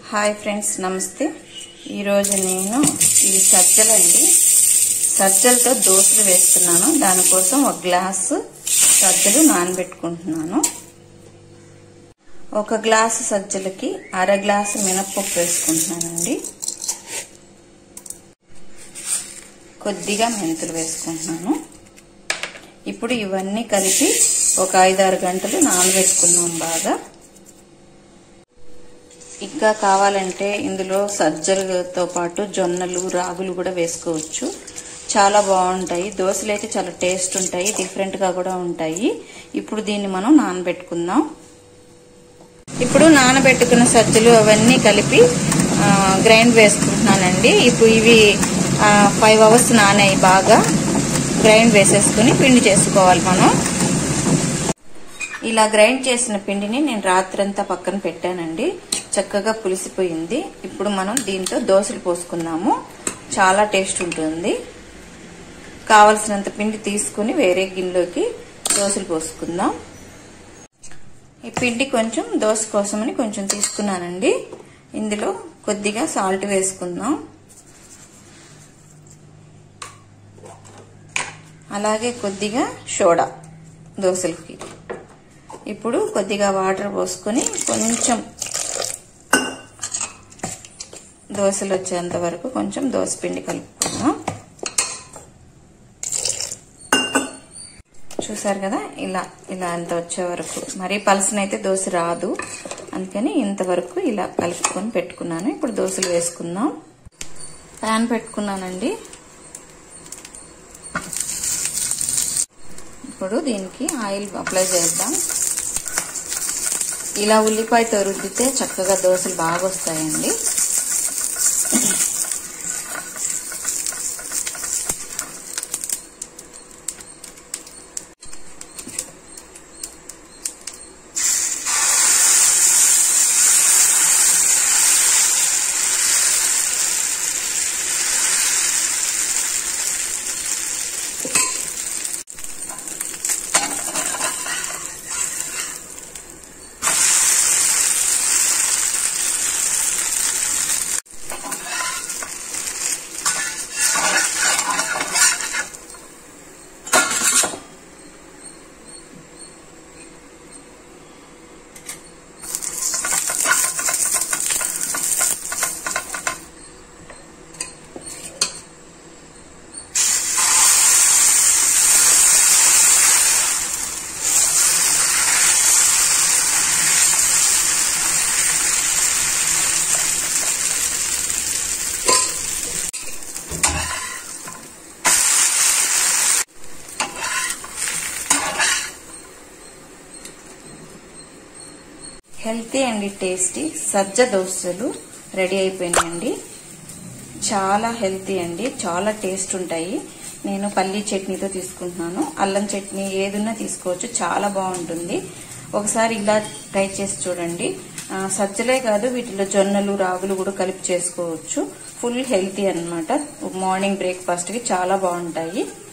hi friends నమస్తే ఈరోజు నేను ఇవి సజ్జలండి సజ్జలతో దోశలు వేస్తున్నాను దానికోసం ఒక గ్లాసు సజ్జలు నానబెట్టుకుంటున్నాను ఒక గ్లాసు సజ్జలకి అర గ్లాసు మినప్పప్పు వేసుకుంటున్నానండి కొద్దిగా మెంతులు వేసుకుంటున్నాను ఇప్పుడు ఇవన్నీ కలిపి ఒక ఐదారు గంటలు నానబెట్టుకున్నాం బాగా ఇంకా కావాలంటే ఇందులో సజ్జలతో పాటు జొన్నలు రాగులు కూడా వేసుకోవచ్చు చాలా బాగుంటాయి దోశలు అయితే చాలా టేస్ట్ ఉంటాయి డిఫరెంట్గా కూడా ఉంటాయి ఇప్పుడు దీన్ని మనం నానబెట్టుకుందాం ఇప్పుడు నానబెట్టుకున్న సజ్జలు అవన్నీ కలిపి గ్రైండ్ వేసుకుంటున్నానండి ఇప్పుడు ఇవి ఫైవ్ అవర్స్ నానాయి బాగా గ్రైండ్ వేసేసుకుని పిండి చేసుకోవాలి మనం ఇలా గ్రైండ్ చేసిన పిండిని నేను రాత్రంతా పక్కన పెట్టానండి చక్కగా పులిసిపోయింది ఇప్పుడు మనం దీంతో దోశలు పోసుకుందాము చాలా టేస్ట్ ఉంటుంది కావలసినంత పిండి తీసుకుని వేరే గిన్నెలోకి దోశలు పోసుకుందాం ఈ పిండి కొంచెం దోశ కోసమని కొంచెం తీసుకున్నానండి ఇందులో కొద్దిగా సాల్ట్ వేసుకుందాం అలాగే కొద్దిగా సోడా దోశలకి ఇప్పుడు కొద్దిగా వాటర్ పోసుకొని కొంచెం దోశలు వచ్చేంత వరకు కొంచెం దోశ పిండి కలుపుకుందాం చూసారు కదా ఇలా ఇలా అంత వచ్చే వరకు మరీ పలసనైతే దోశ రాదు అందుకని ఇంతవరకు ఇలా కలుపుకొని పెట్టుకున్నాను ఇప్పుడు దోశలు వేసుకుందాం ప్యాన్ పెట్టుకున్నానండి ఇప్పుడు దీనికి ఆయిల్ అప్లై చేద్దాం ఇలా ఉల్లిపాయతో రుద్దితే చక్కగా దోశలు బాగా వస్తాయండి హెల్తీ అండ్ టేస్టీ సజ్జ దోశలు రెడీ అయిపోయినాయండి చాలా హెల్తీ అండి చాలా టేస్ట్ ఉంటాయి నేను పల్లీ చట్నీతో తీసుకుంటున్నాను అల్లం చట్నీ ఏదున్నా తీసుకోవచ్చు చాలా బాగుంటుంది ఒకసారి ఇలా ట్రై చేసి చూడండి సజ్జలే కాదు వీటిలో జొన్నలు రాగులు కూడా కలిపి చేసుకోవచ్చు ఫుల్ హెల్తీ అనమాట మార్నింగ్ బ్రేక్ఫాస్ట్కి చాలా బాగుంటాయి